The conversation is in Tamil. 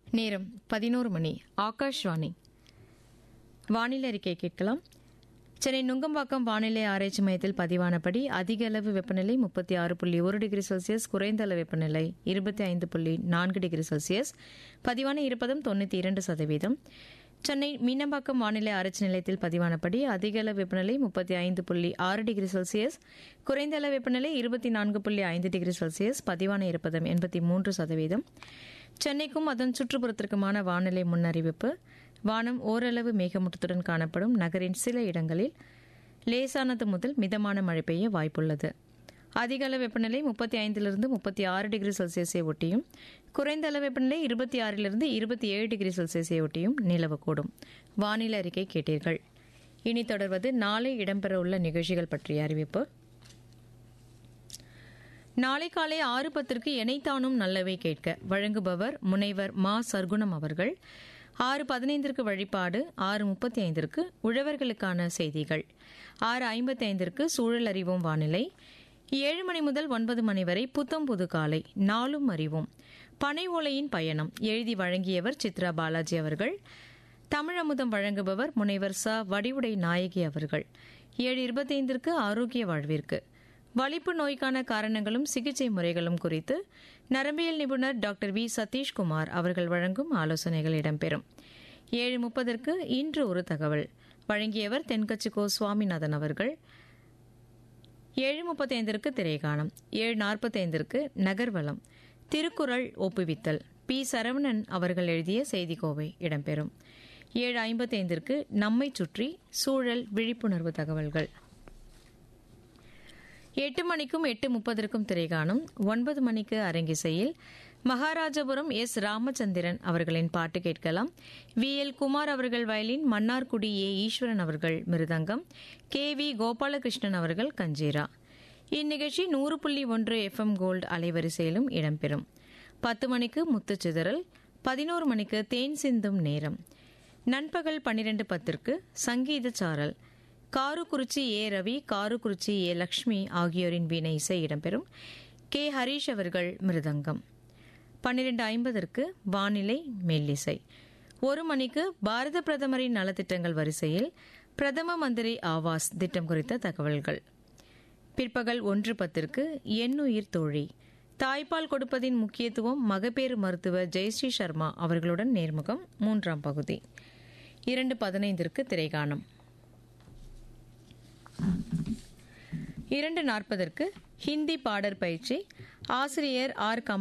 நேரம் பதினோரு மணி ஆகாஷ்வாணி வானிலை அறிக்கை கேட்கலாம் சென்னை நுங்கம்பாக்கம் வானிலை ஆராய்ச்சி மையத்தில் பதிவானபடி அதிக அளவு வெப்பநிலை முப்பத்தி ஆறு புள்ளி ஒரு டிகிரி செல்சியஸ் குறைந்த அளவு வெப்பநிலை இருபத்தி ஐந்து புள்ளி நான்கு டிகிரி செல்சியஸ் பதிவான இருப்பதும் தொண்ணூற்றி இரண்டு சதவீதம் சென்னை மீனம்பாக்கம் வானிலை ஆராய்ச்சி நிலையத்தில் பதிவானபடி அதிக அளவு வெப்பநிலை முப்பத்தி ஐந்து புள்ளி ஆறு டிகிரி செல்சியஸ் குறைந்த அளவு வெப்பநிலை இருபத்தி நான்கு புள்ளி ஐந்து டிகிரி செல்சியஸ் பதிவான இருப்பதும் எண்பத்தி மூன்று சதவீதம் சென்னைக்கும் அதன் சுற்றுப்புறத்திற்குமான வானிலை முன்னறிவிப்பு வானம் ஓரளவு மேகமூட்டத்துடன் காணப்படும் நகரின் சில இடங்களில் லேசானது முதல் மிதமான மழை பெய்ய வாய்ப்புள்ளது அதிக அளவு வெப்பநிலை முப்பத்தி ஐந்திலிருந்து முப்பத்தி ஆறு டிகிரி செல்சியஸை ஒட்டியும் குறைந்த அளவு வெப்பநிலை இருபத்தி ஆறிலிருந்து இருபத்தி ஏழு டிகிரி செல்சியஸை ஒட்டியும் நிலவக்கூடும் வானிலை அறிக்கை கேட்டீர்கள் இனி தொடர்வது நாளை இடம்பெறவுள்ள நிகழ்ச்சிகள் பற்றிய அறிவிப்பு நாளை காலை ஆறு பத்திற்கு எனைத்தானும் நல்லவை கேட்க வழங்குபவர் முனைவர் மா சர்க்குணம் அவர்கள் ஆறு பதினைந்திற்கு வழிபாடு ஆறு முப்பத்தி ஐந்திற்கு உழவர்களுக்கான செய்திகள் ஆறு ஐம்பத்தி ஐந்திற்கு சூழல் அறிவோம் வானிலை ஏழு மணி முதல் ஒன்பது மணி வரை புத்தம் புது காலை நாளும் அறிவோம் பனை ஓலையின் பயணம் எழுதி வழங்கியவர் சித்ரா பாலாஜி அவர்கள் தமிழமுதம் வழங்குபவர் முனைவர் ச வடிவுடை நாயகி அவர்கள் ஏழு இருபத்தைந்திற்கு ஆரோக்கிய வாழ்விற்கு வலிப்பு நோய்க்கான காரணங்களும் சிகிச்சை முறைகளும் குறித்து நரம்பியல் நிபுணர் டாக்டர் வி சதீஷ்குமார் அவர்கள் வழங்கும் ஆலோசனைகள் இடம்பெறும் ஏழு முப்பதற்கு இன்று ஒரு தகவல் வழங்கியவர் தென்கட்சி கோ சுவாமிநாதன் அவர்கள் ஏழு முப்பத்தைந்திற்கு திரைகாணம் ஏழு நாற்பத்தைந்திற்கு நகர்வலம் திருக்குறள் ஒப்புவித்தல் பி சரவணன் அவர்கள் எழுதிய செய்திக்கோவை இடம்பெறும் ஏழு ஐம்பத்தைந்திற்கு நம்மை சுற்றி சூழல் விழிப்புணர்வு தகவல்கள் எட்டு மணிக்கும் எட்டு முப்பதற்கும் திரைகாணும் ஒன்பது மணிக்கு அரங்கிசையில் மகாராஜபுரம் எஸ் ராமச்சந்திரன் அவர்களின் பாட்டு கேட்கலாம் வி எல் குமார் அவர்கள் வயலின் மன்னார்குடி ஏ ஈஸ்வரன் அவர்கள் மிருதங்கம் கே வி கோபாலகிருஷ்ணன் அவர்கள் கஞ்சீரா இந்நிகழ்ச்சி நூறு புள்ளி ஒன்று எஃப்எம் கோல்டு அலைவரிசையிலும் இடம்பெறும் பத்து மணிக்கு முத்துச்சிதறல் பதினோரு மணிக்கு தேன் சிந்தும் நேரம் நண்பகல் பன்னிரண்டு பத்திற்கு சங்கீத சாரல் காருக்குறிச்சி ஏ ரவி காருக்குறிச்சி ஏ லக்ஷ்மி ஆகியோரின் வீணை இசை இடம்பெறும் கே ஹரீஷ் அவர்கள் மிருதங்கம் பன்னிரண்டு ஐம்பதற்கு வானிலை மெல்லிசை ஒரு மணிக்கு பாரத பிரதமரின் நலத்திட்டங்கள் வரிசையில் பிரதம மந்திரி ஆவாஸ் திட்டம் குறித்த தகவல்கள் பிற்பகல் ஒன்று பத்திற்கு எண்ணுயிர் தோழி தாய்ப்பால் கொடுப்பதின் முக்கியத்துவம் மகப்பேறு மருத்துவர் ஜெயஸ்ரீ சர்மா அவர்களுடன் நேர்முகம் மூன்றாம் பகுதி இரண்டு பதினைந்திற்கு திரைகாணம் இரண்டு நாற்பதற்கு ஹிந்தி பாடற் பயிற்சி ஆசிரியர் ஆர் கமல்